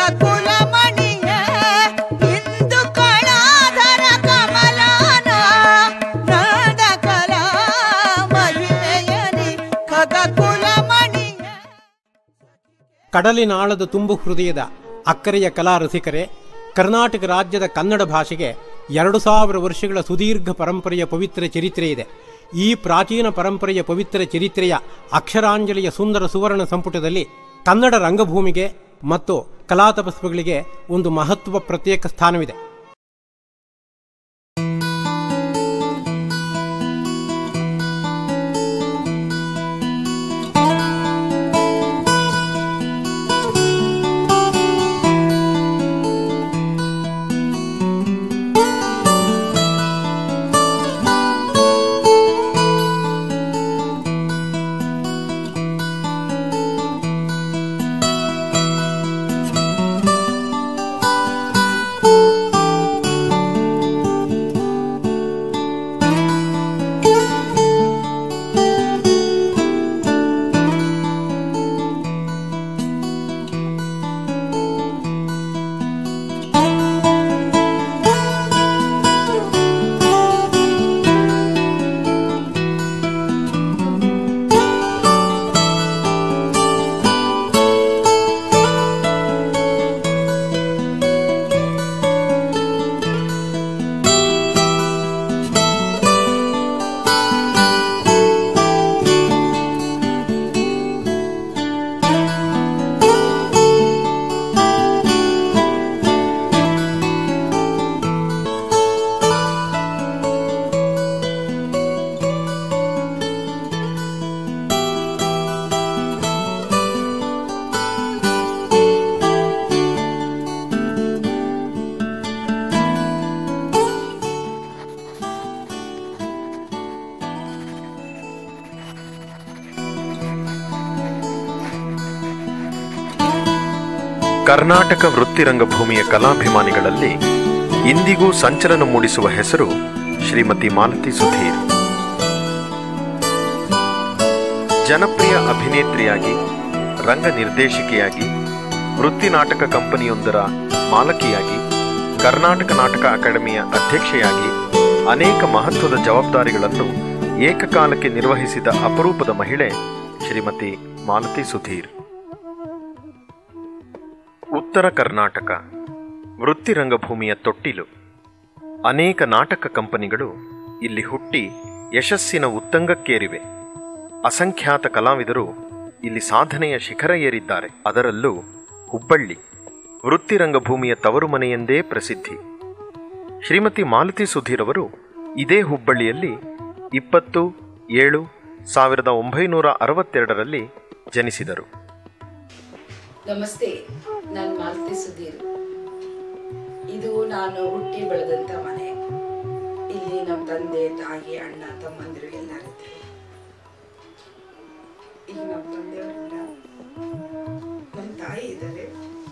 ಖಗಕುಲ ಮಣಿಯ ಇಂದು ಕಳಾಧರ ಕಮಲಾನ ನಾದ ಕಲಾ ಮಹಿಮೆಯನಿ ಖಗಕುಲ ಮಣಿಯ ಕಡಲಿನ ಆಳದ ತುಂಬು ಹೃದಯದ ಅಕ್ಕರೆಯ ಕಲಾ ರಸಿಕರೇ ಕರ್ನಾಟಕ ರಾಜ್ಯದ ಕನ್ನಡ ಭಾಷೆಗೆ ಎರಡು ಸಾವಿರ ವರ್ಷಗಳ ಸುದೀರ್ಘ ಪರಂಪರೆಯ ಪವಿತ್ರ ಚರಿತ್ರೆ ಇದೆ ಈ ಪ್ರಾಚೀನ ಪರಂಪರೆಯ ಪವಿತ್ರ ಚರಿತ್ರೆಯ ಅಕ್ಷರಾಂಜಲಿಯ ಸುಂದರ ಸುವರ್ಣ ಸಂಪುಟದಲ್ಲಿ ಕನ್ನಡ ರಂಗಭೂಮಿಗೆ ಮತ್ತು ಕಲಾ ತಪಸ್ವಿಗಳಿಗೆ ಒಂದು ಮಹತ್ವ ಪ್ರತ್ಯೇಕ ಸ್ಥಾನವಿದೆ ಕರ್ನಾಟಕ ವೃತ್ತಿರಂಗಭೂಮಿಯ ಕಲಾಭಿಮಾನಿಗಳಲ್ಲಿ ಇಂದಿಗೂ ಸಂಚಲನ ಮೂಡಿಸುವ ಹೆಸರು ಶ್ರೀಮತಿ ಮಾಲತಿ ಸುಧೀರ್ ಜನಪ್ರಿಯ ಅಭಿನೇತ್ರಿಯಾಗಿ ರಂಗ ನಿರ್ದೇಶಕಿಯಾಗಿ ವೃತ್ತಿ ನಾಟಕ ಕಂಪನಿಯೊಂದರ ಮಾಲಕಿಯಾಗಿ ಕರ್ನಾಟಕ ನಾಟಕ ಅಕಾಡೆಮಿಯ ಅಧ್ಯಕ್ಷೆಯಾಗಿ ಅನೇಕ ಮಹತ್ವದ ಜವಾಬ್ದಾರಿಗಳನ್ನು ಏಕಕಾಲಕ್ಕೆ ನಿರ್ವಹಿಸಿದ ಅಪರೂಪದ ಮಹಿಳೆ ಶ್ರೀಮತಿ ಮಾಲತಿ ಸುಧೀರ್ ಉತ್ತರ ಕರ್ನಾಟಕ ವೃತ್ತಿ ರಂಗಭೂಮಿಯ ತೊಟ್ಟಿಲು ಅನೇಕ ನಾಟಕ ಕಂಪನಿಗಳು ಇಲ್ಲಿ ಹುಟ್ಟಿ ಯಶಸ್ಸಿನ ಉತ್ತಂಗಕ್ಕೇರಿವೆ ಅಸಂಖ್ಯಾತ ಕಲಾವಿದರು ಇಲ್ಲಿ ಸಾಧನೆಯ ಶಿಖರ ಏರಿದ್ದಾರೆ ಅದರಲ್ಲೂ ಹುಬ್ಬಳ್ಳಿ ವೃತ್ತಿ ರಂಗಭೂಮಿಯ ತವರು ಮನೆಯೆಂದೇ ಪ್ರಸಿದ್ಧಿ ಶ್ರೀಮತಿ ಮಾಲತಿ ಸುಧೀರ್ ಅವರು ಇದೇ ಹುಬ್ಬಳ್ಳಿಯಲ್ಲಿ ಇಪ್ಪತ್ತು ಏಳು ಸಾವಿರದ ಒಂಬೈನೂರ ಅರವತ್ತೆರಡರಲ್ಲಿ ಜನಿಸಿದರು ನಮಸ್ತೆ ನಾನು ಮಾಲತಿ ಸುಧೀರ್ ಇದು ನಾನು ಹುಟ್ಟಿ ಬೆಳೆದಂತ ಮನೆ ಇಲ್ಲಿ ನಮ್ಮ ತಂದೆ ತಾಯಿ ಅಣ್ಣ ತಮ್ಮಂದಿರು ಎಲ್ಲರಿದ್ರು ಈಗ ನಮ್ಮ ತಂದೆಯವರಿಲ್ಲ ನಮ್ಮ ತಾಯಿ ಇದ್ದಾರೆ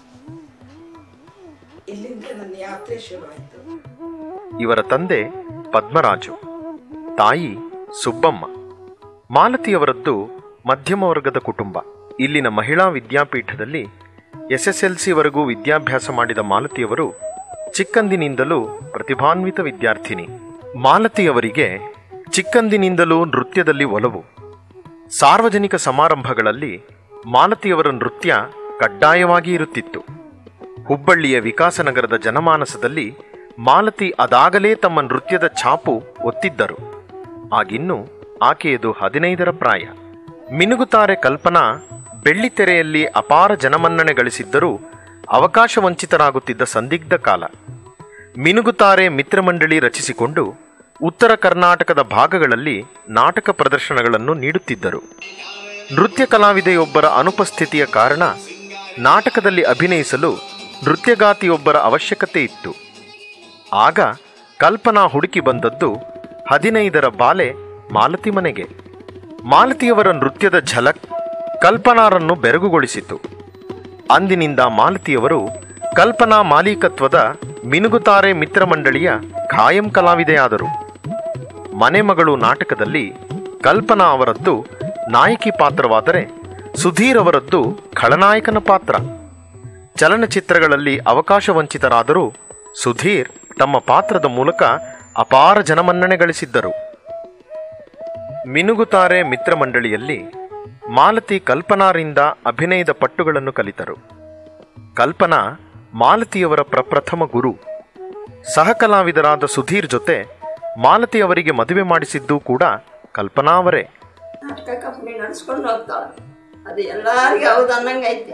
ಇಲ್ಲಿಂದ ನನ್ನ ಯಾತ್ರೆ ಶುರುವಾಯಿತು ಇವರ ತಂದೆ ಪದ್ಮರಾಜು ತಾಯಿ ಸುಬ್ಬಮ್ಮ ಮಾಲತಿಯವರದ್ದು ಮಧ್ಯಮ ವರ್ಗದ ಕುಟುಂಬ ಇಲ್ಲಿನ ಮಹಿಳಾ ವಿದ್ಯಾಪೀಠದಲ್ಲಿ ಎಸ್ಎಸ್ಎಲ್ಸಿವರೆಗೂ ವಿದ್ಯಾಭ್ಯಾಸ ಮಾಡಿದ ಮಾಲತಿಯವರು ಚಿಕ್ಕಂದಿನಿಂದಲೂ ಪ್ರತಿಭಾನ್ವಿತ ವಿದ್ಯಾರ್ಥಿನಿ ಮಾಲತಿಯವರಿಗೆ ಚಿಕ್ಕಂದಿನಿಂದಲೂ ನೃತ್ಯದಲ್ಲಿ ಒಲವು ಸಾರ್ವಜನಿಕ ಸಮಾರಂಭಗಳಲ್ಲಿ ಮಾಲತಿಯವರ ನೃತ್ಯ ಕಡ್ಡಾಯವಾಗಿ ಇರುತ್ತಿತ್ತು ಹುಬ್ಬಳ್ಳಿಯ ವಿಕಾಸನಗರದ ಜನಮಾನಸದಲ್ಲಿ ಮಾಲತಿ ಅದಾಗಲೇ ತಮ್ಮ ನೃತ್ಯದ ಛಾಪು ಒತ್ತಿದ್ದರು ಆಗಿನ್ನು ಆಕೆಯದು ಹದಿನೈದರ ಪ್ರಾಯ ಮಿನುಗುತಾರೆ ಕಲ್ಪನಾ ಬೆಳ್ಳಿತೆರೆಯಲ್ಲಿ ಅಪಾರ ಜನಮನ್ನಣೆ ಗಳಿಸಿದ್ದರೂ ಅವಕಾಶ ವಂಚಿತರಾಗುತ್ತಿದ್ದ ಸಂದಿಗ್ಧ ಕಾಲ ಮಿನುಗುತಾರೆ ಮಿತ್ರಮಂಡಳಿ ರಚಿಸಿಕೊಂಡು ಉತ್ತರ ಕರ್ನಾಟಕದ ಭಾಗಗಳಲ್ಲಿ ನಾಟಕ ಪ್ರದರ್ಶನಗಳನ್ನು ನೀಡುತ್ತಿದ್ದರು ನೃತ್ಯ ಕಲಾವಿದೆಯೊಬ್ಬರ ಅನುಪಸ್ಥಿತಿಯ ಕಾರಣ ನಾಟಕದಲ್ಲಿ ಅಭಿನಯಿಸಲು ನೃತ್ಯಗಾತಿಯೊಬ್ಬರ ಅವಶ್ಯಕತೆ ಇತ್ತು ಆಗ ಕಲ್ಪನಾ ಹುಡುಕಿ ಬಂದದ್ದು ಹದಿನೈದರ ಬಾಲೆ ಮಾಲತಿ ಮನೆಗೆ ಮಾಲತಿಯವರ ನೃತ್ಯದ ಝಲಕ್ ಕಲ್ಪನಾರನ್ನು ಬೆರಗುಗೊಳಿಸಿತು ಅಂದಿನಿಂದ ಮಾಲತಿಯವರು ಕಲ್ಪನಾ ಮಾಲೀಕತ್ವದ ಮಿನುಗುತಾರೆ ಮಿತ್ರಮಂಡಳಿಯ ಖಾಯಂ ಕಲಾವಿದೆಯಾದರು ಮನೆ ಮಗಳು ನಾಟಕದಲ್ಲಿ ಕಲ್ಪನಾ ಅವರದ್ದು ನಾಯಕಿ ಪಾತ್ರವಾದರೆ ಸುಧೀರ್ ಅವರದ್ದು ಖಳನಾಯಕನ ಪಾತ್ರ ಚಲನಚಿತ್ರಗಳಲ್ಲಿ ಅವಕಾಶ ವಂಚಿತರಾದರೂ ಸುಧೀರ್ ತಮ್ಮ ಪಾತ್ರದ ಮೂಲಕ ಅಪಾರ ಜನಮನ್ನಣೆ ಗಳಿಸಿದ್ದರು ಮಿನುಗುತಾರೆ ಮಿತ್ರಮಂಡಳಿಯಲ್ಲಿ ಮಾಲತಿ ಕಲ್ಪನಾರಿಂದ ಅಭಿನಯದ ಪಟ್ಟುಗಳನ್ನು ಕಲಿತರು ಕಲ್ಪನಾ ಮಾಲತಿಯವರ ಪ್ರಪ್ರಥಮ ಗುರು ಸಹಕಲಾವಿದರಾದ ಸುಧೀರ್ ಜೊತೆ ಮಾಲತಿ ಅವರಿಗೆ ಮದುವೆ ಮಾಡಿಸಿದ್ದು ಕೂಡ ಕಲ್ಪನಾ ಅವರೇ ನಾಟಕ ಕಂಪ್ನಿ ನಡ್ಸ್ಕೊಂಡು ಹೋಗ್ತಾಳೆ ಅದು ಎಲ್ಲಾರ್ಗೂ ಹೌದು ಅನ್ನಂಗೆ ಐತೆ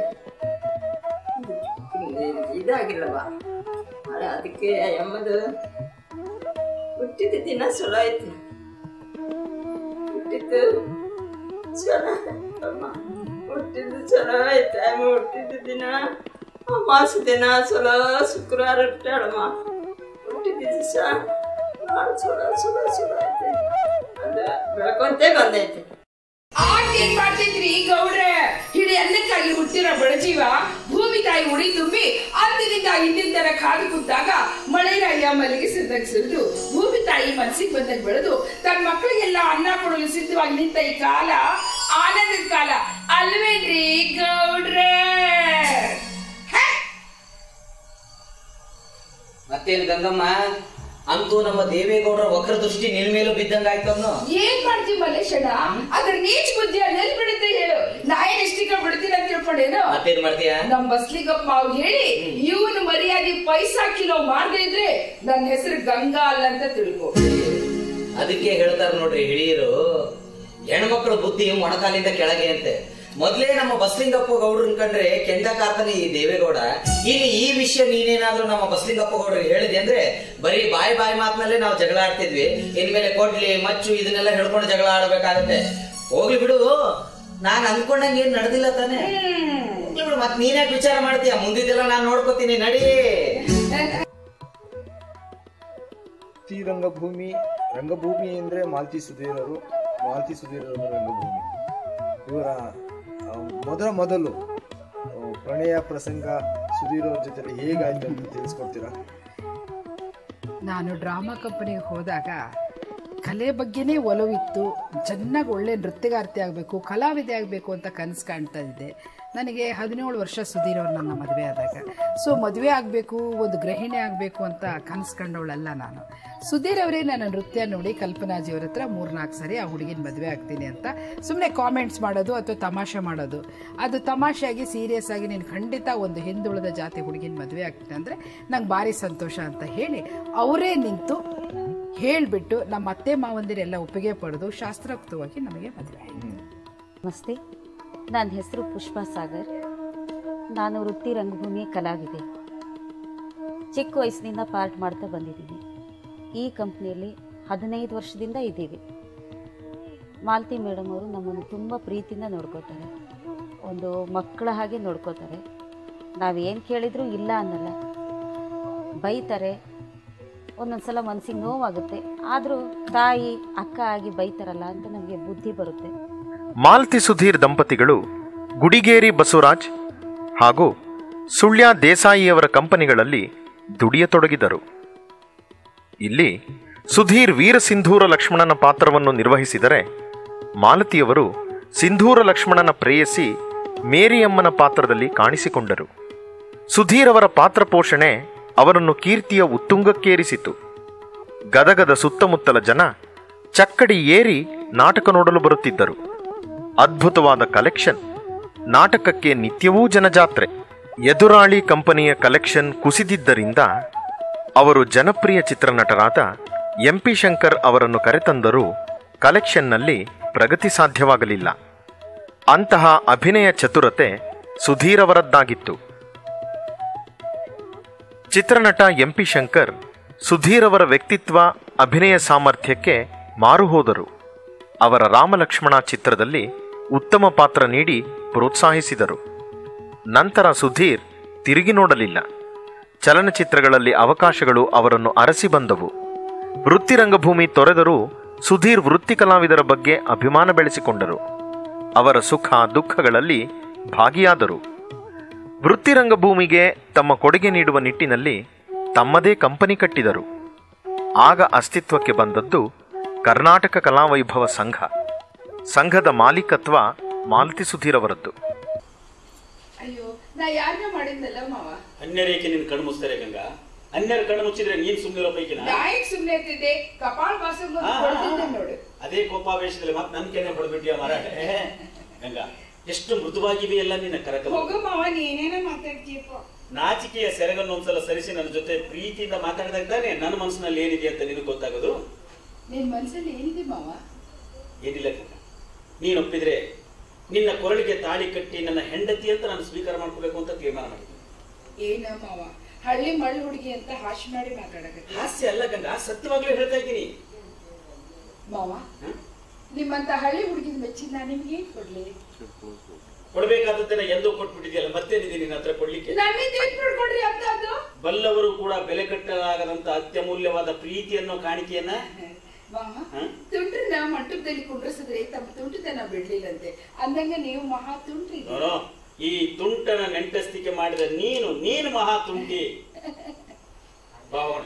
ಇದಾಗಿಲ್ಲವ ಅಲ್ಲ ಅದಕ್ಕೆ ಎಮ್ಮದು ಹುಟ್ಟಿದ ದಿನ ಚಲೋ ಐತಿ ಹುಟ್ಟಿದ್ದು ಚಲೋ ಅಮ್ಮ ಹುಟ್ಟಿದ್ದು ಚಲೋ ಐತೆ ಅಮ್ಮ ಹುಟ್ಟಿದ ದಿನ ಅಮಾಸ ದಿನ ಚಲೋ ಶುಕ್ರವಾರ ಹುಟ್ಟಾಳಮ್ಮ ಹುಟ್ಟಿದ ದಿವಸ ಭಾಳ ಚಲೋ ಚಲೋ ಚಲೋ ಐತೆ ಅದು ಬೆಳ್ಕೊಂತೇ ಬಂದೈತೆ ಏನ್ ಮಾಡ್ತಿದ್ರಿ ಗೌಡ್ರೆ ಹಿಡಿ ಅನ್ನಕ್ಕಾಗಿ ಹುಟ್ಟಿರೋ ಬಡಜೀವ ಭೂಮಿ ತಾಯಿ ಉಡಿ ತುಂಬಿ ಅಂದಿನಿಂದ ಹಿಂದಿನ ತರ ಕಾದು ಕೂತಾಗ ಮಳೆರಾಯ ಮಲ್ಲಿಗೆ ಸಿದ್ದಾಗ ಸುರಿದು ಭೂಮಿ ತಾಯಿ ಮನಸ್ಸಿಗೆ ಬಂದಾಗ ಬೆಳೆದು ತನ್ನ ಮಕ್ಕಳಿಗೆಲ್ಲ ಅನ್ನ ಕೊಡಲು ಸಿದ್ಧವಾಗಿ ನಿಂತ ಈ ಕಾಲ ಆನಂದದ ಕಾಲ ಅಲ್ವೇನ್ರಿ ಗೌಡ್ರೆ ಹೇ? ಮತ್ತೇನು ಗಂಗಮ್ಮ ಅಂತೂ ನಮ್ಮ ದೇವೇಗೌಡರ ವಕ್ರ ದೃಷ್ಟಿ ನಿನ್ ಮೇಲೂ ಬಿದ್ದಂಗಾಯ್ತವ್ನು ಏನ್ ಮಾಡ್ತೀವಿ ಮಲ್ಲೇಶಣ್ಣ ಅದ್ರ ನೀಚ್ ಬುದ್ಧಿ ಅಲ್ಲಿ ಬಿಡುತ್ತೆ ಹೇಳು ನಾ ಏನ್ ಇಷ್ಟೀಗ ಬಿಡ್ತೀನಿ ಅಂತ ತಿಳ್ಕೊಂಡೇನು ಮತ್ತೇನ್ ಮಾಡ್ತೀಯ ನಮ್ ಬಸ್ಲಿಗಪ್ಪ ಅವ್ರು ಹೇಳಿ ಇವನು ಮರ್ಯಾದೆ ಪೈಸಾ ಕಿಲೋ ಮಾಡದೇ ಇದ್ರೆ ನನ್ನ ಹೆಸರು ಗಂಗಾ ಅಲ್ಲ ಅಂತ ತಿಳ್ಕೊ ಅದಕ್ಕೆ ಹೇಳ್ತಾರ ನೋಡ್ರಿ ಹಿರಿಯರು ಹೆಣ್ಮಕ್ಳ ಬುದ್ಧಿ ಮೊಣಕಾಲಿಂದ ಕೆಳಗೆ ಅಂತೆ ಮೊದ್ಲೇ ನಮ್ಮ ಬಸ್ಲಿಂಗಪ್ಪ ಗೌಡ್ರನ್ ಕಂಡ್ರೆ ಕೆಂಡ ಕಾರ್ತಾನೆ ಈ ದೇವೇಗೌಡ ಇನ್ನು ಈ ವಿಷಯ ನೀನೇನಾದ್ರೂ ನಮ್ಮ ಬಸ್ಲಿಂಗಪ್ಪ ಗೌಡ್ರಿಗೆ ಹೇಳಿದೆ ಅಂದ್ರೆ ಬರೀ ಬಾಯಿ ಬಾಯಿ ಮಾತಿನಲ್ಲೇ ನಾವು ಜಗಳ ಆಡ್ತಿದ್ವಿ ಇನ್ಮೇಲೆ ಕೊಡ್ಲಿ ಮಚ್ಚು ಇದನ್ನೆಲ್ಲ ಹೇಳ್ಕೊಂಡು ಜಗಳ ಆಡಬೇಕಾಗತ್ತೆ ಹೋಗ್ಲಿ ಬಿಡು ನಾನ್ ಅಂದ್ಕೊಂಡಂಗೆ ಏನ್ ನಡೆದಿಲ್ಲ ತಾನೆ ಹೋಗ್ಲಿ ಬಿಡು ಮತ್ ನೀನ್ಯಾಕೆ ವಿಚಾರ ಮಾಡ್ತೀಯ ಮುಂದಿದ್ದೆಲ್ಲ ನಾನ್ ನೋಡ್ಕೋತೀನಿ ನಡಿ ಮಾಲ್ತಿ ರಂಗಭೂಮಿ ರಂಗಭೂಮಿ ಅಂದರೆ ಮಾಲ್ತಿ ಸುಧೀರರು ಮಾಲ್ತಿ ಸುಧೀರರು ರಂಗಭೂಮಿ ಇವರ ಆ, ಮೊದಲ ಮೊದಲು ಆ, ಪ್ರಣಯ ಪ್ರಸಂಗ ಸುಧೀರ್ ಅವ್ರ ಜೊತೆ ಹೇಗಾಯ್ತು ಅಂತ ತಿಳಿಸ್ಕೊಡ್ತೀರಾ ನಾನು ಡ್ರಾಮಾ ಕಂಪನಿಗೆ ಹೋದಾಗ ಕಲೆ ಬಗ್ಗೆನೇ ಒಲವಿತ್ತು ಚೆನ್ನಾಗಿ ಒಳ್ಳೆ ನೃತ್ಯಗಾರ್ತಿ ಆಗಬೇಕು ಕಲಾವಿದೆ ಆಗಬೇಕು ಅಂತ ಕನಸು ಕಾಣ್ತಾ ಇದ್ದೆ ನನಗೆ ಹದಿನೇಳು ವರ್ಷ ಸುಧೀರ್ ಅವ್ರು ನನ್ನ ಮದುವೆ ಆದಾಗ ಸೊ ಮದುವೆ ಆಗಬೇಕು ಒಂದು ಗೃಹಿಣಿ ಆಗಬೇಕು ಅಂತ ಕನಸು ಕಂಡವಳಲ್ಲ ನಾನು ಸುಧೀರ್ ಅವರೇ ನನ್ನ ನೃತ್ಯ ನೋಡಿ ಕಲ್ಪನಾಜಿಯವ್ರ ಹತ್ರ ಮೂರ್ನಾಲ್ಕು ಸರಿ ಆ ಹುಡುಗಿನ ಮದುವೆ ಆಗ್ತೀನಿ ಅಂತ ಸುಮ್ಮನೆ ಕಾಮೆಂಟ್ಸ್ ಮಾಡೋದು ಅಥವಾ ತಮಾಷೆ ಮಾಡೋದು ಅದು ತಮಾಷೆಯಾಗಿ ಸೀರಿಯಸ್ ಆಗಿ ನೀನು ಖಂಡಿತ ಒಂದು ಹಿಂದುಳಿದ ಜಾತಿ ಹುಡುಗಿನ ಮದುವೆ ಆಗ್ತೀನಿ ಅಂದರೆ ನಂಗೆ ಭಾರಿ ಸಂತೋಷ ಅಂತ ಹೇಳಿ ಅವರೇ ನಿಂತು ಹೇಳಿಬಿಟ್ಟು ನಮ್ಮ ಅತ್ತೆ ಮಾವಂದಿರೆಲ್ಲ ಒಪ್ಪಿಗೆ ಪಡೆದು ಶಾಸ್ತ್ರೋಕ್ತವಾಗಿ ನಮಗೆ ಮದುವೆ ಆಯಿತು ನಮಸ್ತೆ ನನ್ನ ಹೆಸರು ಪುಷ್ಪಾ ಸಾಗರ್ ನಾನು ವೃತ್ತಿ ರಂಗಭೂಮಿ ಕಲಾವಿದೆ ಚಿಕ್ಕ ವಯಸ್ಸಿನಿಂದ ಪಾರ್ಟ್ ಮಾಡ್ತಾ ಬಂದಿದ್ದೀನಿ ಈ ಕಂಪ್ನಿಯಲ್ಲಿ ಹದಿನೈದು ವರ್ಷದಿಂದ ಇದ್ದೀವಿ ಮಾಲತಿ ಮೇಡಮ್ ಅವರು ನಮ್ಮನ್ನು ತುಂಬ ಪ್ರೀತಿಯಿಂದ ನೋಡ್ಕೋತಾರೆ ಒಂದು ಮಕ್ಕಳ ಹಾಗೆ ನೋಡ್ಕೋತಾರೆ ನಾವೇನು ಕೇಳಿದರೂ ಇಲ್ಲ ಅನ್ನಲ್ಲ ಬೈತಾರೆ ಒಂದೊಂದು ಸಲ ಮನಸ್ಸಿಗೆ ನೋವಾಗುತ್ತೆ ಆದರೂ ತಾಯಿ ಅಕ್ಕ ಆಗಿ ಬೈತಾರಲ್ಲ ಅಂತ ನಮಗೆ ಬುದ್ಧಿ ಬರುತ್ತೆ ಮಾಲ್ತಿ ಸುಧೀರ್ ದಂಪತಿಗಳು ಗುಡಿಗೇರಿ ಬಸವರಾಜ್ ಹಾಗೂ ಸುಳ್ಯ ದೇಸಾಯಿಯವರ ಕಂಪನಿಗಳಲ್ಲಿ ದುಡಿಯತೊಡಗಿದರು ಇಲ್ಲಿ ಸುಧೀರ್ ವೀರ ಸಿಂಧೂರ ಲಕ್ಷ್ಮಣನ ಪಾತ್ರವನ್ನು ನಿರ್ವಹಿಸಿದರೆ ಮಾಲತಿಯವರು ಸಿಂಧೂರ ಲಕ್ಷ್ಮಣನ ಪ್ರೇಯಸಿ ಮೇರಿಯಮ್ಮನ ಪಾತ್ರದಲ್ಲಿ ಕಾಣಿಸಿಕೊಂಡರು ಸುಧೀರ್ ಅವರ ಪಾತ್ರ ಪೋಷಣೆ ಅವರನ್ನು ಕೀರ್ತಿಯ ಉತ್ತುಂಗಕ್ಕೇರಿಸಿತು ಗದಗದ ಸುತ್ತಮುತ್ತಲ ಜನ ಚಕ್ಕಡಿ ಏರಿ ನಾಟಕ ನೋಡಲು ಬರುತ್ತಿದ್ದರು ಅದ್ಭುತವಾದ ಕಲೆಕ್ಷನ್ ನಾಟಕಕ್ಕೆ ನಿತ್ಯವೂ ಜನಜಾತ್ರೆ ಎದುರಾಳಿ ಕಂಪನಿಯ ಕಲೆಕ್ಷನ್ ಕುಸಿದಿದ್ದರಿಂದ ಅವರು ಜನಪ್ರಿಯ ಚಿತ್ರನಟರಾದ ಎಂ ಪಿ ಶಂಕರ್ ಅವರನ್ನು ಕರೆತಂದರೂ ಕಲೆಕ್ಷನ್ನಲ್ಲಿ ಪ್ರಗತಿ ಸಾಧ್ಯವಾಗಲಿಲ್ಲ ಅಂತಹ ಅಭಿನಯ ಚತುರತೆ ಸುಧೀರ್ ಅವರದ್ದಾಗಿತ್ತು ಚಿತ್ರನಟ ಎಂ ಪಿ ಶಂಕರ್ ಸುಧೀರ್ ಅವರ ವ್ಯಕ್ತಿತ್ವ ಅಭಿನಯ ಸಾಮರ್ಥ್ಯಕ್ಕೆ ಮಾರು ಹೋದರು ಅವರ ರಾಮಲಕ್ಷ್ಮಣ ಚಿತ್ರದಲ್ಲಿ ಉತ್ತಮ ಪಾತ್ರ ನೀಡಿ ಪ್ರೋತ್ಸಾಹಿಸಿದರು ನಂತರ ಸುಧೀರ್ ತಿರುಗಿ ನೋಡಲಿಲ್ಲ ಚಲನಚಿತ್ರಗಳಲ್ಲಿ ಅವಕಾಶಗಳು ಅವರನ್ನು ಅರಸಿ ಬಂದವು ವೃತ್ತಿ ರಂಗಭೂಮಿ ತೊರೆದರೂ ಸುಧೀರ್ ವೃತ್ತಿ ಕಲಾವಿದರ ಬಗ್ಗೆ ಅಭಿಮಾನ ಬೆಳೆಸಿಕೊಂಡರು ಅವರ ಸುಖ ದುಃಖಗಳಲ್ಲಿ ಭಾಗಿಯಾದರು ವೃತ್ತಿ ರಂಗಭೂಮಿಗೆ ತಮ್ಮ ಕೊಡುಗೆ ನೀಡುವ ನಿಟ್ಟಿನಲ್ಲಿ ತಮ್ಮದೇ ಕಂಪನಿ ಕಟ್ಟಿದರು ಆಗ ಅಸ್ತಿತ್ವಕ್ಕೆ ಬಂದದ್ದು ಕರ್ನಾಟಕ ಕಲಾವೈಭವ ಸಂಘ ಸಂಘದ ಮಾಲೀಕತ್ವ ಮಾಲತಿ ಸುಧೀರ್ ಅವರದ್ದು ಅಯ್ಯೋ ನಾ ಯಾರನ್ನ ಮಾಡಿದ್ನಲ್ಲ ಮಾವ ಅನ್ಯರೇಕೆ ನಿನ್ ಕಣ್ಣು ಮುಚ್ತಾರೆ ಗಂಗಾ ಅನ್ಯರ ಕಣ್ಣು ಮುಚ್ಚಿದ್ರೆ ನೀನ್ ಸುಮ್ಮನಿರೋ ಪೈಕಿನ ನಾಯಕ್ ಸುಮ್ನೆ ಇರ್ತಿದ್ದೆ ಕಪಾಲ್ ವಾಸಂಗ್ ಹಾ, ಹಾ, ಕೊಡ್ತಿದ್ದೆ ಹಾ. ನೋಡು ಅದೇ ಕೋಪಾವೇಶದಲ್ಲಿ ಮತ್ತೆ ನನ್ ಕೆನೆ ಹೊಡೆದ್ಬಿಟ್ಟಿಯ ಮಾರಾಟ ಗಂಗಾ ಎಷ್ಟು ಮೃದುವಾಗಿವೆ ಎಲ್ಲ ನಿನ್ನ ಕರಕಲು ಹೋಗು ಮಾವ ನೀನೇನ ಮಾತಾಡ್ತೀಯಪ್ಪ ನಾಚಿಕೆಯ ಸೆರಗನ್ನು ಒಂದ್ಸಲ ಸರಿಸಿ ನನ್ನ ಜೊತೆ ಪ್ರೀತಿಯಿಂದ ಮಾತಾಡಿದಾಗ ತಾನೆ ನನ್ನ ಮನಸ್ಸಿನಲ್ಲಿ ಏನಿದೆ ಅಂತ ನಿನಗೆ ಗೊತ್ತಾಗೋದು ನಿನ್ ಮನ್ಸಲ್ಲಿ ಏನಿದೆ ಮಾವ ಏನಿಲ್ಲ ಗಂಗಾ ನೀನು ಒಪ್ಪಿದ್ರೆ ನಿನ್ನ ಕೊರಳಿಗೆ ತಾಳಿ ಕಟ್ಟಿ ನನ್ನ ಹೆಂಡತಿ ಅಂತ ನಾನು ಸ್ವೀಕಾರ ಮಾಡ್ಕೋಬೇಕು ಅಂತ ತೀರ್ಮಾನ ಮಾಡಿದ್ದೀನಿ ಏನ ಮಾವ ಹಳ್ಳಿ ಮಳ್ಳ ಹುಡುಗಿ ಅಂತ ಹಾಶ್ ಮಾಡಿ ಮಾತಾಡಕತ್ತಿ ಹಾಸ್ಯ ಅಲ್ಲ ಗಂಗಾ ಸತ್ಯವಾಗ್ಲೂ ಹೇಳ್ತಾ ಇದ್ದೀನಿ ಮಾವ ನಿಮ್ಮಂತ ಹಳ್ಳಿ ಹುಡುಗಿನ ಮೆಚ್ಚಿ ನಾನು ನಿಮ್ಗೆ ಏನ್ ಕೊಡ್ಲಿ ಕೊಡ್ಬೇಕಾದದ್ದನ್ನ ಎಂದೋ ಕೊಟ್ಬಿಟ್ಟಿದ್ಯಲ್ಲ ಮತ್ತೇನಿದೆ ನಿನ್ನ ಹತ್ರ ಕೊಡ್ಲಿಕ್ಕೆ ನನ್ನಿಂದ ಏನ್ ನೋಡ್ಕೊಡ್ರಿ ಅಂತ ಅದು ಬಲ್ಲವರು ಕೂಡ ಬೆಲೆ ಕಟ್ಟಲಾಗದಂತ ಅತ್ಯಮೂಲ್ಯವಾದ ಪ್ರೀತಿಯನ್ನು ಕಾಣಿಕೆಯನ್ನ ಮಾವ ಹ? ತುಂಟ್ರನ್ನ ಮಂಟಪದಲ್ಲಿ ಕುಂಡ್ರಸಿದ್ರೆ ತಮ್ಮ ತುಂಟತನ ಬಿಡ್ಲಿಲ್ಲಂತೆ ಅಂದಂಗ ನೀವು ಮಹಾ ತುಂಟ್ರಿ ನೋಡೋ ಈ ತುಂಟನ ನೆಂಟಸ್ತಿಕೆ ಮಾಡಿದ ನೀನು ನೀನು ಮಹಾ ತುಂಟಿ ಭಾವನ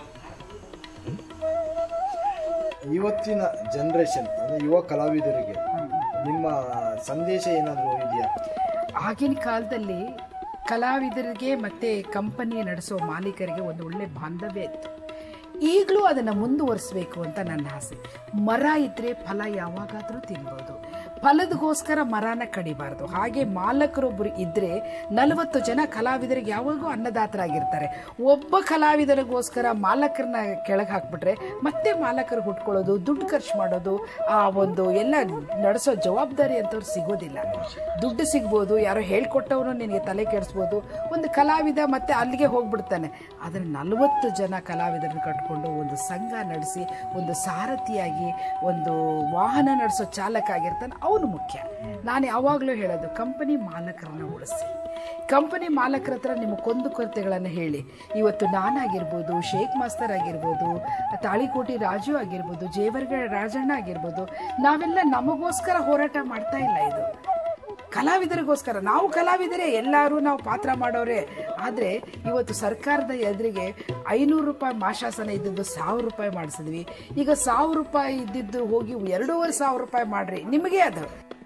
ಇವತ್ತಿನ ಜನರೇಷನ್ ಅಂದರೆ ಯುವ ಕಲಾವಿದರಿಗೆ ನಿಮ್ಮ ಸಂದೇಶ ಏನಾದರೂ ಇದೆಯಾ ಆಗಿನ ಕಾಲದಲ್ಲಿ ಕಲಾವಿದರಿಗೆ ಮತ್ತು ಕಂಪನಿ ನಡೆಸೋ ಮಾಲೀಕರಿಗೆ ಒಂದು ಒಳ್ಳೆ ಬಾಂಧವ್ಯ ಇತ್ತು ಈಗಲೂ ಅದನ್ನು ಮುಂದುವರಿಸಬೇಕು ಅಂತ ನನ್ನ ಆಸೆ ಮರ ಇದ್ದರೆ ಫಲ ಯಾವಾಗಾದರೂ ತಿನ್ಬೋದು ಫಲದಗೋಸ್ಕರ ಮರನ ಕಡಿಬಾರ್ದು ಹಾಗೆ ಮಾಲಕರೊಬ್ಬರು ಇದ್ದರೆ ನಲವತ್ತು ಜನ ಕಲಾವಿದರಿಗೆ ಯಾವಾಗೂ ಅನ್ನದಾತರಾಗಿರ್ತಾರೆ ಒಬ್ಬ ಕಲಾವಿದರಿಗೋಸ್ಕರ ಮಾಲಕರನ್ನ ಕೆಳಗೆ ಹಾಕ್ಬಿಟ್ರೆ ಮತ್ತೆ ಮಾಲಕರು ಹುಟ್ಕೊಳ್ಳೋದು ದುಡ್ಡು ಖರ್ಚು ಮಾಡೋದು ಆ ಒಂದು ಎಲ್ಲ ನಡೆಸೋ ಜವಾಬ್ದಾರಿ ಅಂತವ್ರು ಸಿಗೋದಿಲ್ಲ ದುಡ್ಡು ಸಿಗ್ಬೋದು ಯಾರೋ ಹೇಳ್ಕೊಟ್ಟವನು ನಿನಗೆ ತಲೆ ಕೆಡಿಸ್ಬೋದು ಒಂದು ಕಲಾವಿದ ಮತ್ತೆ ಅಲ್ಲಿಗೆ ಹೋಗ್ಬಿಡ್ತಾನೆ ಆದರೆ ನಲವತ್ತು ಜನ ಕಲಾವಿದರನ್ನು ಕಟ್ಕೊಂಡು ಒಂದು ಸಂಘ ನಡೆಸಿ ಒಂದು ಸಾರಥಿಯಾಗಿ ಒಂದು ವಾಹನ ನಡೆಸೋ ಚಾಲಕ ಆಗಿರ್ತಾನೆ ಅವನು ಮುಖ್ಯ ನಾನು ಯಾವಾಗಲೂ ಹೇಳೋದು ಕಂಪನಿ ಮಾಲಕರನ್ನ ಉಳಿಸಿ ಕಂಪನಿ ಮಾಲಕರ ಹತ್ರ ನಿಮ್ಮ ಕುಂದುಕೊರತೆಗಳನ್ನು ಹೇಳಿ ಇವತ್ತು ನಾನಾಗಿರ್ಬೋದು ಶೇಖ್ ಮಾಸ್ತರ್ ಆಗಿರ್ಬೋದು ತಾಳಿಕೋಟಿ ರಾಜು ಆಗಿರ್ಬೋದು ಜೇವರ್ಗ ರಾಜಣ್ಣ ಆಗಿರ್ಬೋದು ನಾವೆಲ್ಲ ನಮಗೋಸ್ಕರ ಹೋರಾಟ ಮಾಡ್ತಾ ಇಲ್ಲ ಇದು ಕಲಾವಿದರಿಗೋಸ್ಕರ ನಾವು ಕಲಾವಿದರೇ ಎಲ್ಲರೂ ನಾವು ಪಾತ್ರ ಮಾಡೋರೆ ಆದರೆ ಇವತ್ತು ಸರ್ಕಾರದ ಎದುರಿಗೆ ಐನೂರು ರೂಪಾಯಿ ಮಾಶಾಸನ ಇದ್ದದ್ದು ಸಾವಿರ ರೂಪಾಯಿ ಮಾಡಿಸಿದ್ವಿ ಈಗ ಸಾವಿರ ರೂಪಾಯಿ ಇದ್ದಿದ್ದು ಹೋಗಿ ಎರಡೂವರೆ ಸಾವಿರ ರೂಪಾಯಿ ಮಾಡ್ರಿ ನಿಮಗೆ ಅದು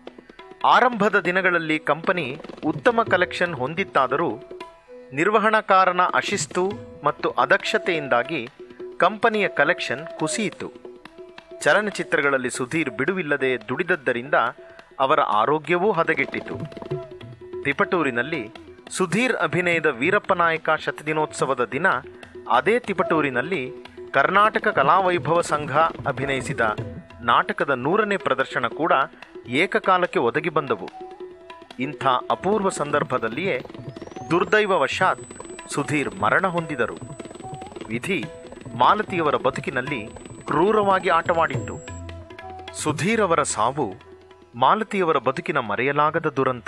ಆರಂಭದ ದಿನಗಳಲ್ಲಿ ಕಂಪನಿ ಉತ್ತಮ ಕಲೆಕ್ಷನ್ ಹೊಂದಿತ್ತಾದರೂ ನಿರ್ವಹಣಾಕಾರನ ಅಶಿಸ್ತು ಮತ್ತು ಅದಕ್ಷತೆಯಿಂದಾಗಿ ಕಂಪನಿಯ ಕಲೆಕ್ಷನ್ ಕುಸಿಯಿತು ಚಲನಚಿತ್ರಗಳಲ್ಲಿ ಸುಧೀರ್ ಬಿಡುವಿಲ್ಲದೆ ದುಡಿದದ್ದರಿಂದ ಅವರ ಆರೋಗ್ಯವೂ ಹದಗೆಟ್ಟಿತು ತಿಪಟೂರಿನಲ್ಲಿ ಸುಧೀರ್ ಅಭಿನಯದ ವೀರಪ್ಪನಾಯಕ ಶತದಿನೋತ್ಸವದ ದಿನ ಅದೇ ತಿಪಟೂರಿನಲ್ಲಿ ಕರ್ನಾಟಕ ಕಲಾವೈಭವ ಸಂಘ ಅಭಿನಯಿಸಿದ ನಾಟಕದ ನೂರನೇ ಪ್ರದರ್ಶನ ಕೂಡ ಏಕಕಾಲಕ್ಕೆ ಒದಗಿ ಬಂದವು ಇಂಥ ಅಪೂರ್ವ ಸಂದರ್ಭದಲ್ಲಿಯೇ ದುರ್ದೈವವಶಾತ್ ಸುಧೀರ್ ಮರಣ ಹೊಂದಿದರು ವಿಧಿ ಮಾಲತಿಯವರ ಬದುಕಿನಲ್ಲಿ ಕ್ರೂರವಾಗಿ ಆಟವಾಡಿತ್ತು ಸುಧೀರ್ ಅವರ ಸಾವು ಮಾಲತಿಯವರ ಬದುಕಿನ ಮರೆಯಲಾಗದ ದುರಂತ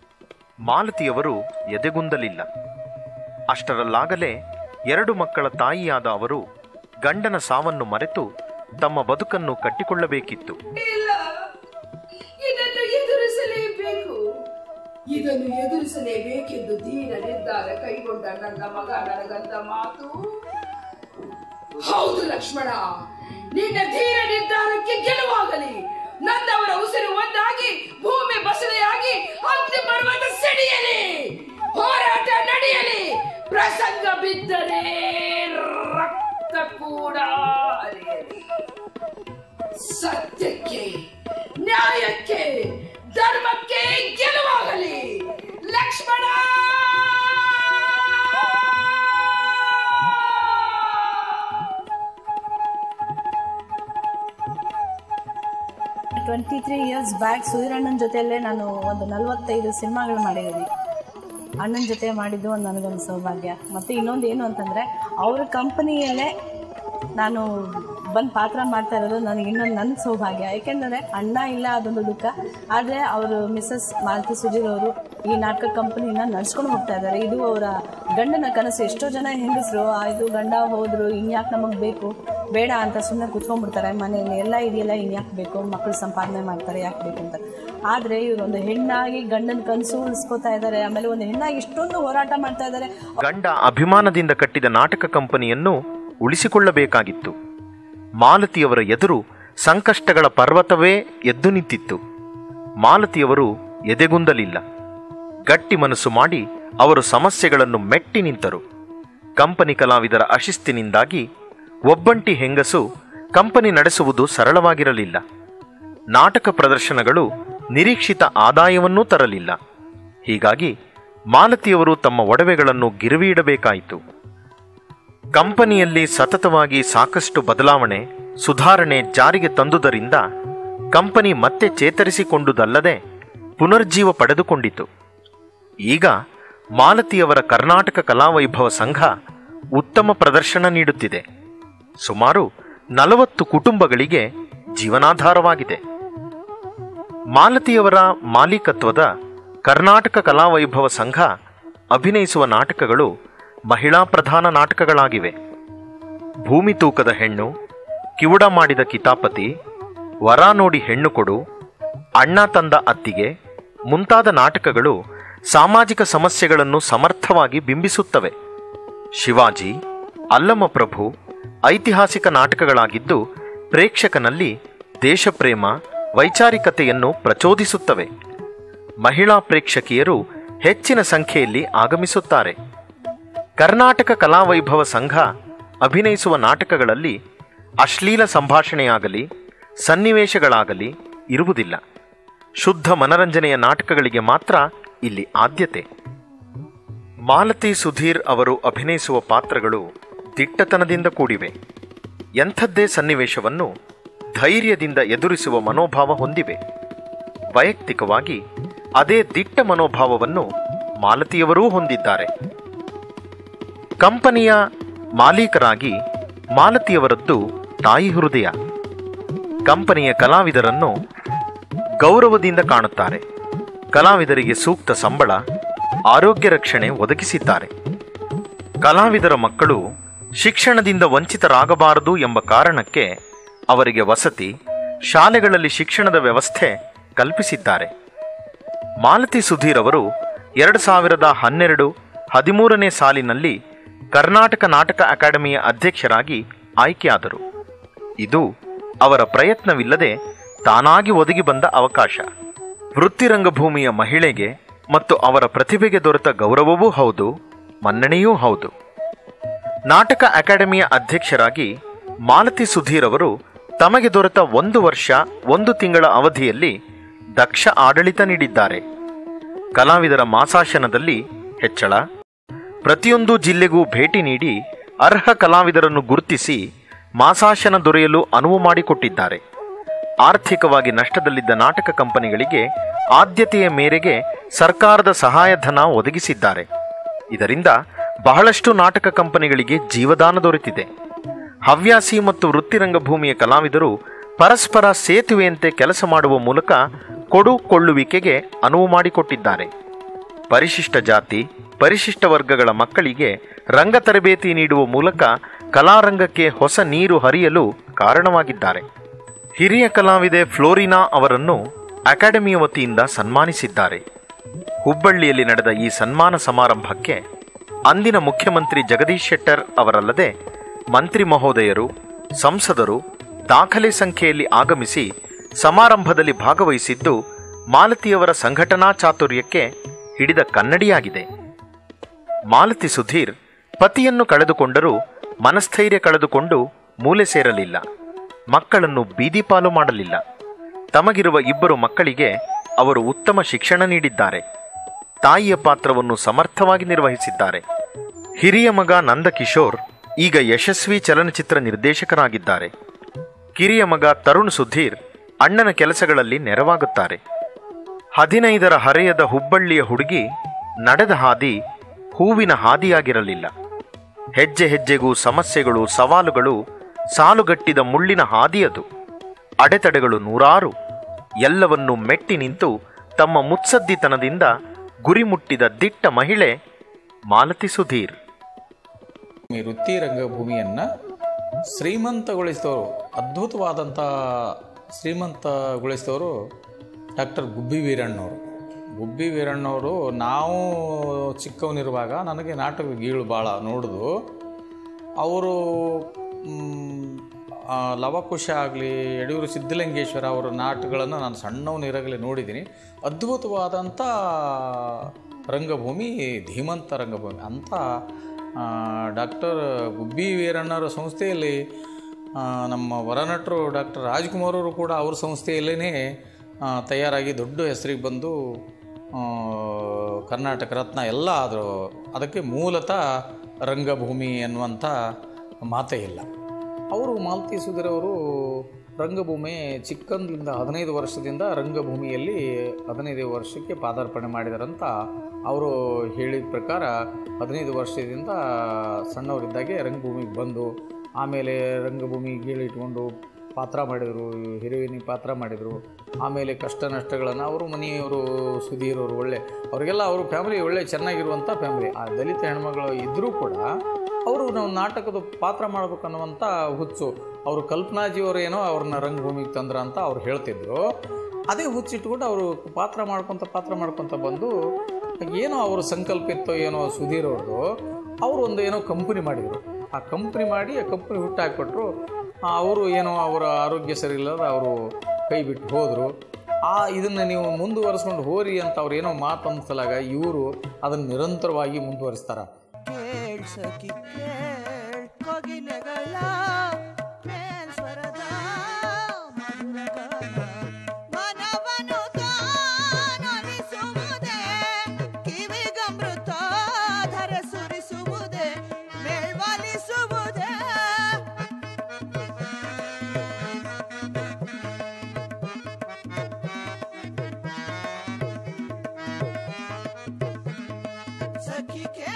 ಮಾಲತಿಯವರು ಎದೆಗುಂದಲಿಲ್ಲ ಅಷ್ಟರಲ್ಲಾಗಲೇ ಎರಡು ಮಕ್ಕಳ ತಾಯಿಯಾದ ಅವರು ಗಂಡನ ಸಾವನ್ನು ಮರೆತು ತಮ್ಮ ಬದುಕನ್ನು ಕಟ್ಟಿಕೊಳ್ಳಬೇಕಿತ್ತು ಇಲ್ಲ ಇದನ್ನು ಎದುರಿಸಲೇಬೇಕು ಇದನ್ನು ಎದುರಿಸಲೇಬೇಕೆಂದು ಧೀರ ನಿರ್ಧಾರ ಕೈಗೊಂಡ ನನ್ನ ಮಗ ನನಗಂತ ಮಾತು ಹೌದು ಲಕ್ಷ್ಮಣ ನಿನ್ನ ಧೀರ ನಿರ್ಧಾರಕ್ಕೆ ಗೆಲುವಾಗಲಿ ನನ್ನವರ ಉಸಿರು ಒಂದಾಗಿ ಭೂಮಿ ಬಸಳೆಯಾಗಿ ಅಗ್ನಿ ಪರ್ವತ ಸಿಡಿಯಲಿ ಹೋರಾಟ ನಡೆಯಲಿ ಪ್ರಸಂಗ ಬಿದ್ದರೆ ರಕ್ತ ಕೂಡ ಹರಿಯಲಿ ಸತ್ಯಕ್ಕೆ ನ್ಯಾಯಕ್ಕೆ ಧರ್ಮಕ್ಕೆ ಗೆಲುವಾಗಲಿ Lakshmana twenty three years back ಸುಧೀರಣ್ಣನ ಜೊತೆಯಲ್ಲೇ ನಾನು ಒಂದು ನಲವತ್ತೈದು ಸಿನಿಮಾಗಳು ಮಾಡಿದ್ದೀನಿ ಅಣ್ಣನ ಜೊತೆ ಮಾಡಿದ್ದು ಒಂದು ನನಗೊಂದು ಸೌಭಾಗ್ಯ ಮತ್ತು ಇನ್ನೊಂದು ಏನು ಅಂತಂದರೆ ಅವ್ರ ಕಂಪನಿಯಲ್ಲೇ ನಾನು ಬಂದು ಪಾತ್ರ ಮಾಡ್ತಾ ಇರೋದು ನನಗೆ ಇನ್ನೊಂದು ನನ್ನ ಸೌಭಾಗ್ಯ ಯಾಕೆಂದರೆ ಅಣ್ಣ ಇಲ್ಲ ಅದೊಂದು ದುಃಖ ಆದರೆ ಅವರು ಮಿಸಸ್ ಮಾಲತಿ ಸುಧೀರ್ ಅವರು ಈ ನಾಟಕ ಕಂಪನಿನ ನಡ್ಸ್ಕೊಂಡು ಹೋಗ್ತಾ ಇದ್ದಾರೆ ಇದು ಅವರ ಗಂಡನ ಕನಸು ಎಷ್ಟೋ ಜನ ಹೆಂಗಸರು ಆಯಿತು ಗಂಡ ಹೋದರು ಇನ್ಯಾಕೆ ನಮಗೆ ಬೇಕು ಬೇಡ ಅಂತ ಸುಮ್ಮನೆ ಕುತ್ಕೊಂಡ್ಬಿಡ್ತಾರೆ ಮನೆಯಲ್ಲಿ ಎಲ್ಲ ಇದೆಯಲ್ಲ ಇನ್ಯಾಕೆ ಬೇಕು ಮಕ್ಕಳು ಸಂಪಾದನೆ ಮಾಡ್ತಾರೆ ಯಾಕೆ ಬೇಕು ಅಂತ ಆದರೆ ಇವರು ಒಂದು ಹೆಣ್ಣಾಗಿ ಗಂಡನ ಕನಸು ಉಳಿಸ್ಕೋತಾ ಇದ್ದಾರೆ ಆಮೇಲೆ ಒಂದು ಹೆಣ್ಣಾಗಿ ಇಷ್ಟೊಂದು ಹೋರಾಟ ಮಾಡ್ತಾ ಇದ್ದಾರೆ ಗಂಡ ಅಭಿಮಾನದಿಂದ ಕಟ್ಟಿದ ನಾಟಕ ಕಂಪನಿಯನ್ನು ಉಳಿಸಿಕೊಳ್ಳಬೇಕಾಗಿತ್ತು ಮಾಲತಿಯವರ ಎದುರು ಸಂಕಷ್ಟಗಳ ಪರ್ವತವೇ ಎದ್ದು ನಿಂತಿತ್ತು ಮಾಲತಿಯವರು ಎದೆಗುಂದಲಿಲ್ಲ ಗಟ್ಟಿ ಮನಸ್ಸು ಮಾಡಿ ಅವರು ಸಮಸ್ಯೆಗಳನ್ನು ಮೆಟ್ಟಿ ನಿಂತರು ಕಂಪನಿ ಕಲಾವಿದರ ಅಶಿಸ್ತಿನಿಂದಾಗಿ ಒಬ್ಬಂಟಿ ಹೆಂಗಸು ಕಂಪನಿ ನಡೆಸುವುದು ಸರಳವಾಗಿರಲಿಲ್ಲ ನಾಟಕ ಪ್ರದರ್ಶನಗಳು ನಿರೀಕ್ಷಿತ ಆದಾಯವನ್ನೂ ತರಲಿಲ್ಲ ಹೀಗಾಗಿ ಮಾಲತಿಯವರು ತಮ್ಮ ಒಡವೆಗಳನ್ನು ಗಿರವಿ ಇಡಬೇಕಾಯಿತು ಕಂಪನಿಯಲ್ಲಿ ಸತತವಾಗಿ ಸಾಕಷ್ಟು ಬದಲಾವಣೆ ಸುಧಾರಣೆ ಜಾರಿಗೆ ತಂದುದರಿಂದ ಕಂಪನಿ ಮತ್ತೆ ಚೇತರಿಸಿಕೊಂಡುದಲ್ಲದೆ ಪುನರ್ಜೀವ ಪಡೆದುಕೊಂಡಿತು ಈಗ ಮಾಲತಿಯವರ ಕರ್ನಾಟಕ ಕಲಾವೈಭವ ಸಂಘ ಉತ್ತಮ ಪ್ರದರ್ಶನ ನೀಡುತ್ತಿದೆ ಸುಮಾರು ನಲವತ್ತು ಕುಟುಂಬಗಳಿಗೆ ಜೀವನಾಧಾರವಾಗಿದೆ ಮಾಲತಿಯವರ ಮಾಲೀಕತ್ವದ ಕರ್ನಾಟಕ ಕಲಾವೈಭವ ಸಂಘ ಅಭಿನಯಿಸುವ ನಾಟಕಗಳು ಮಹಿಳಾ ಪ್ರಧಾನ ನಾಟಕಗಳಾಗಿವೆ ಭೂಮಿ ತೂಕದ ಹೆಣ್ಣು ಕಿವುಡ ಮಾಡಿದ ಕಿತಾಪತಿ ವರ ನೋಡಿ ಹೆಣ್ಣು ಕೊಡು ಅಣ್ಣ ತಂದ ಅತ್ತಿಗೆ ಮುಂತಾದ ನಾಟಕಗಳು ಸಾಮಾಜಿಕ ಸಮಸ್ಯೆಗಳನ್ನು ಸಮರ್ಥವಾಗಿ ಬಿಂಬಿಸುತ್ತವೆ ಶಿವಾಜಿ ಅಲ್ಲಮಪ್ರಭು ಐತಿಹಾಸಿಕ ನಾಟಕಗಳಾಗಿದ್ದು ಪ್ರೇಕ್ಷಕನಲ್ಲಿ ದೇಶಪ್ರೇಮ ವೈಚಾರಿಕತೆಯನ್ನು ಪ್ರಚೋದಿಸುತ್ತವೆ ಮಹಿಳಾ ಪ್ರೇಕ್ಷಕಿಯರು ಹೆಚ್ಚಿನ ಸಂಖ್ಯೆಯಲ್ಲಿ ಆಗಮಿಸುತ್ತಾರೆ ಕರ್ನಾಟಕ ಕಲಾವೈಭವ ಸಂಘ ಅಭಿನಯಿಸುವ ನಾಟಕಗಳಲ್ಲಿ ಅಶ್ಲೀಲ ಸಂಭಾಷಣೆಯಾಗಲಿ ಸನ್ನಿವೇಶಗಳಾಗಲಿ ಇರುವುದಿಲ್ಲ ಶುದ್ಧ ಮನರಂಜನೆಯ ನಾಟಕಗಳಿಗೆ ಮಾತ್ರ ಇಲ್ಲಿ ಆದ್ಯತೆ ಮಾಲತಿ ಸುಧೀರ್ ಅವರು ಅಭಿನಯಿಸುವ ಪಾತ್ರಗಳು ದಿಟ್ಟತನದಿಂದ ಕೂಡಿವೆ ಎಂಥದ್ದೇ ಸನ್ನಿವೇಶವನ್ನು ಧೈರ್ಯದಿಂದ ಎದುರಿಸುವ ಮನೋಭಾವ ಹೊಂದಿವೆ ವೈಯಕ್ತಿಕವಾಗಿ ಅದೇ ದಿಟ್ಟ ಮನೋಭಾವವನ್ನು ಮಾಲತಿಯವರೂ ಹೊಂದಿದ್ದಾರೆ ಕಂಪನಿಯ ಮಾಲೀಕರಾಗಿ ಮಾಲತಿಯವರದ್ದು ತಾಯಿ ಹೃದಯ ಕಂಪನಿಯ ಕಲಾವಿದರನ್ನು ಗೌರವದಿಂದ ಕಾಣುತ್ತಾರೆ ಕಲಾವಿದರಿಗೆ ಸೂಕ್ತ ಸಂಬಳ ಆರೋಗ್ಯ ರಕ್ಷಣೆ ಒದಗಿಸಿದ್ದಾರೆ ಕಲಾವಿದರ ಮಕ್ಕಳು ಶಿಕ್ಷಣದಿಂದ ವಂಚಿತರಾಗಬಾರದು ಎಂಬ ಕಾರಣಕ್ಕೆ ಅವರಿಗೆ ವಸತಿ ಶಾಲೆಗಳಲ್ಲಿ ಶಿಕ್ಷಣದ ವ್ಯವಸ್ಥೆ ಕಲ್ಪಿಸಿದ್ದಾರೆ ಮಾಲತಿ ಸುಧೀರ್ ಅವರು ಎರಡು ಸಾವಿರದ ಹನ್ನೆರಡು ಹದಿಮೂರನೇ ಸಾಲಿನಲ್ಲಿ ಕರ್ನಾಟಕ ನಾಟಕ ಅಕಾಡೆಮಿಯ ಅಧ್ಯಕ್ಷರಾಗಿ ಆಯ್ಕೆಯಾದರು ಇದು ಅವರ ಪ್ರಯತ್ನವಿಲ್ಲದೆ ತಾನಾಗಿ ಒದಗಿ ಬಂದ ಅವಕಾಶ ವೃತ್ತಿರಂಗಭೂಮಿಯ ಮಹಿಳೆಗೆ ಮತ್ತು ಅವರ ಪ್ರತಿಭೆಗೆ ದೊರೆತ ಗೌರವವೂ ಹೌದು ಮನ್ನಣೆಯೂ ಹೌದು ನಾಟಕ ಅಕಾಡೆಮಿಯ ಅಧ್ಯಕ್ಷರಾಗಿ ಮಾಲತಿ ಸುಧೀರ್ ಅವರು ತಮಗೆ ದೊರೆತ ಒಂದು ವರ್ಷ ಒಂದು ತಿಂಗಳ ಅವಧಿಯಲ್ಲಿ ದಕ್ಷ ಆಡಳಿತ ನೀಡಿದ್ದಾರೆ ಕಲಾವಿದರ ಮಾಸಾಶನದಲ್ಲಿ ಹೆಚ್ಚಳ ಪ್ರತಿಯೊಂದು ಜಿಲ್ಲೆಗೂ ಭೇಟಿ ನೀಡಿ ಅರ್ಹ ಕಲಾವಿದರನ್ನು ಗುರುತಿಸಿ ಮಾಸಾಶನ ದೊರೆಯಲು ಅನುವು ಮಾಡಿಕೊಟ್ಟಿದ್ದಾರೆ ಆರ್ಥಿಕವಾಗಿ ನಷ್ಟದಲ್ಲಿದ್ದ ನಾಟಕ ಕಂಪನಿಗಳಿಗೆ ಆದ್ಯತೆಯ ಮೇರೆಗೆ ಸರ್ಕಾರದ ಸಹಾಯಧನ ಒದಗಿಸಿದ್ದಾರೆ ಇದರಿಂದ ಬಹಳಷ್ಟು ನಾಟಕ ಕಂಪನಿಗಳಿಗೆ ಜೀವದಾನ ದೊರೆತಿದೆ ಹವ್ಯಾಸಿ ಮತ್ತು ವೃತ್ತಿರಂಗಭೂಮಿಯ ಕಲಾವಿದರು ಪರಸ್ಪರ ಸೇತುವೆಯಂತೆ ಕೆಲಸ ಮಾಡುವ ಮೂಲಕ ಕೊಡು ಕೊಳ್ಳುವಿಕೆಗೆ ಅನುವು ಮಾಡಿಕೊಟ್ಟಿದ್ದಾರೆ ಪರಿಶಿಷ್ಟ ಜಾತಿ ಪರಿಶಿಷ್ಟ ವರ್ಗಗಳ ಮಕ್ಕಳಿಗೆ ರಂಗ ತರಬೇತಿ ನೀಡುವ ಮೂಲಕ ಕಲಾರಂಗಕ್ಕೆ ಹೊಸ ನೀರು ಹರಿಯಲು ಕಾರಣವಾಗಿದ್ದಾರೆ ಹಿರಿಯ ಕಲಾವಿದೆ ಫ್ಲೋರಿನಾ ಅವರನ್ನು ಅಕಾಡೆಮಿಯ ವತಿಯಿಂದ ಸನ್ಮಾನಿಸಿದ್ದಾರೆ ಹುಬ್ಬಳ್ಳಿಯಲ್ಲಿ ನಡೆದ ಈ ಸನ್ಮಾನ ಸಮಾರಂಭಕ್ಕೆ ಅಂದಿನ ಮುಖ್ಯಮಂತ್ರಿ ಜಗದೀಶ್ ಶೆಟ್ಟರ್ ಅವರಲ್ಲದೆ ಮಂತ್ರಿ ಮಹೋದಯರು ಸಂಸದರು ದಾಖಲೆ ಸಂಖ್ಯೆಯಲ್ಲಿ ಆಗಮಿಸಿ ಸಮಾರಂಭದಲ್ಲಿ ಭಾಗವಹಿಸಿದ್ದು ಮಾಲತಿಯವರ ಸಂಘಟನಾ ಚಾತುರ್ಯಕ್ಕೆ ಹಿಡಿದ ಕನ್ನಡಿಯಾಗಿದೆ ಮಾಲತಿ ಸುಧೀರ್ ಪತಿಯನ್ನು ಕಳೆದುಕೊಂಡರೂ ಮನಸ್ಥೈರ್ಯ ಕಳೆದುಕೊಂಡು ಮೂಲೆ ಸೇರಲಿಲ್ಲ ಮಕ್ಕಳನ್ನು ಬೀದಿಪಾಲು ಮಾಡಲಿಲ್ಲ ತಮಗಿರುವ ಇಬ್ಬರು ಮಕ್ಕಳಿಗೆ ಅವರು ಉತ್ತಮ ಶಿಕ್ಷಣ ನೀಡಿದ್ದಾರೆ ತಾಯಿಯ ಪಾತ್ರವನ್ನು ಸಮರ್ಥವಾಗಿ ನಿರ್ವಹಿಸಿದ್ದಾರೆ ಹಿರಿಯ ಮಗ ನಂದಕಿಶೋರ್ ಈಗ ಯಶಸ್ವಿ ಚಲನಚಿತ್ರ ನಿರ್ದೇಶಕರಾಗಿದ್ದಾರೆ ಕಿರಿಯ ಮಗ ತರುಣ್ ಸುಧೀರ್ ಅಣ್ಣನ ಕೆಲಸಗಳಲ್ಲಿ ನೆರವಾಗುತ್ತಾರೆ ಹದಿನೈದರ ಹರೆಯದ ಹುಬ್ಬಳ್ಳಿಯ ಹುಡುಗಿ ನಡೆದ ಹಾದಿ ಹೂವಿನ ಹಾದಿಯಾಗಿರಲಿಲ್ಲ ಹೆಜ್ಜೆ ಹೆಜ್ಜೆಗೂ ಸಮಸ್ಯೆಗಳು ಸವಾಲುಗಳು ಸಾಲುಗಟ್ಟಿದ ಮುಳ್ಳಿನ ಹಾದಿಯದು ಅಡೆತಡೆಗಳು ನೂರಾರು ಎಲ್ಲವನ್ನೂ ಮೆಟ್ಟಿ ನಿಂತು ತಮ್ಮ ಮುತ್ಸದ್ದಿತನದಿಂದ ಗುರಿ ಮುಟ್ಟಿದ ದಿಟ್ಟ ಮಹಿಳೆ ಮಾಲತಿ ಸುಧೀರ್ ಈ ವೃತ್ತಿ ರಂಗಭೂಮಿಯನ್ನು ಶ್ರೀಮಂತಗೊಳಿಸಿದವರು ಅದ್ಭುತವಾದಂಥ ಶ್ರೀಮಂತಗೊಳಿಸಿದವರು ಡಾಕ್ಟರ್ ಗುಬ್ಬಿ ವೀರಣ್ಣವರು ಗುಬ್ಬಿ ವೀರಣ್ಣವರು ನಾವು ಚಿಕ್ಕವನಿರುವಾಗ ನನಗೆ ನಾಟಕ ಗೀಳು ಭಾಳ ನೋಡಿದು ಅವರು ಲವಕುಶ ಆಗಲಿ ಯಡಿಯೂರು ಸಿದ್ಧಲಿಂಗೇಶ್ವರ ಅವರ ನಾಟಕಗಳನ್ನು ನಾನು ಸಣ್ಣವನಿರಾಗಲೇ ನೋಡಿದ್ದೀನಿ ಅದ್ಭುತವಾದಂಥ ರಂಗಭೂಮಿ ಧೀಮಂತ ರಂಗಭೂಮಿ ಅಂತ ಡಾಕ್ಟರ್ ಗುಬ್ಬಿ ವೀರಣ್ಣರ ಸಂಸ್ಥೆಯಲ್ಲಿ ಆ, ನಮ್ಮ ವರನಟರು ಡಾಕ್ಟರ್ ರಾಜ್ಕುಮಾರ್ ಅವರು ಕೂಡ ಅವ್ರ ಸಂಸ್ಥೆಯಲ್ಲೇ ತಯಾರಾಗಿ ದೊಡ್ಡ ಹೆಸರಿಗೆ ಬಂದು ಆ, ಕರ್ನಾಟಕ ರತ್ನ ಎಲ್ಲ ಆದರು ಅದಕ್ಕೆ ಮೂಲತಃ ರಂಗಭೂಮಿ ಎನ್ನುವಂಥ ಮಾತೇ ಇಲ್ಲ ಅವರು ಮಾಲತಿ ಸುಧೀರ್ ಅವರು ರಂಗಭೂಮಿ ಚಿಕ್ಕಂದ್ರಿಂದ ಹದಿನೈದು ವರ್ಷದಿಂದ ರಂಗಭೂಮಿಯಲ್ಲಿ ಹದಿನೈದು ವರ್ಷಕ್ಕೆ ಪಾದಾರ್ಪಣೆ ಮಾಡಿದಾರಂತ ಅವರು ಹೇಳಿದ ಪ್ರಕಾರ ಹದಿನೈದು ವರ್ಷದಿಂದ ಸಣ್ಣವರಿದ್ದಾಗೆ ರಂಗಭೂಮಿಗೆ ಬಂದು ಆಮೇಲೆ ರಂಗಭೂಮಿ ಗೀಳಿಟ್ಕೊಂಡು ಪಾತ್ರ ಮಾಡಿದರು ಹಿರಿವಿನಿ ಪಾತ್ರ ಮಾಡಿದರು ಆಮೇಲೆ ಕಷ್ಟ ನಷ್ಟಗಳನ್ನು ಅವರು ಮನೆಯವರು ಸುಧೀರ್ ಅವರು ಒಳ್ಳೆ ಅವರಿಗೆಲ್ಲ ಅವರು ಫ್ಯಾಮಿಲಿ ಒಳ್ಳೆ ಚೆನ್ನಾಗಿರುವಂಥ ಫ್ಯಾಮಿಲಿ ಆ ದಲಿತ ಹೆಣ್ಮಗಳು ಇದ್ದರೂ ಕೂಡ ಅವರು ನಾವು ನಾಟಕದ ಪಾತ್ರ ಮಾಡ್ಬೇಕನ್ನುವಂಥ ಹುಚ್ಚು ಅವರು ಕಲ್ಪನಾಜಿಯವರು ಏನೋ ಅವ್ರನ್ನ ರಂಗಭೂಮಿಗೆ ತಂದ್ರ ಅಂತ ಅವ್ರು ಹೇಳ್ತಿದ್ರು ಅದೇ ಹುಚ್ಚಿಟ್ಕೊಂಡು ಅವರು ಪಾತ್ರ ಮಾಡ್ಕೊತ ಪಾತ್ರ ಮಾಡ್ಕೊತ ಬಂದು ಏನೋ ಅವ್ರ ಸಂಕಲ್ಪ ಇತ್ತೋ ಏನೋ ಸುಧೀರ್ ಅವ್ರದ್ದು ಅವರು ಒಂದು ಏನೋ ಕಂಪ್ನಿ ಮಾಡಿದರು ಆ ಕಂಪ್ನಿ ಮಾಡಿ ಆ ಕಂಪ್ನಿ ಹುಟ್ಟಾಕ್ಬಿಟ್ರು ಅವರು ಏನೋ ಅವರ ಆರೋಗ್ಯ ಸರಿ ಇಲ್ಲದ ಅವರು ಕೈ ಬಿಟ್ಟು ಹೋದರು ಆ ಇದನ್ನು ನೀವು ಮುಂದುವರಿಸ್ಕೊಂಡು ಹೋರಿ ಅಂತ ಅವ್ರು ಏನೋ ಮಾತು ಅನ್ಸಲಾಗ ಇವರು ಅದನ್ನು ನಿರಂತರವಾಗಿ ಮುಂದುವರಿಸ್ತಾರೆ ಕೇಳ್ ಸಖಿ ಕೇಳ್ ಕೋಗಿಲೆಗಳ ಮೇಲ್ಸ್ವರದ ಮಧುರಗಾನ. ಮನವನ್ನು ತಾನೊಲಿಸುವುದೇ, ಕಿವಿಗಮೃತ ಧರ ಸುರಿಸುವುದೇ ಮೇಲ್ವಲಿಸುವುದೇ ಸಖಿ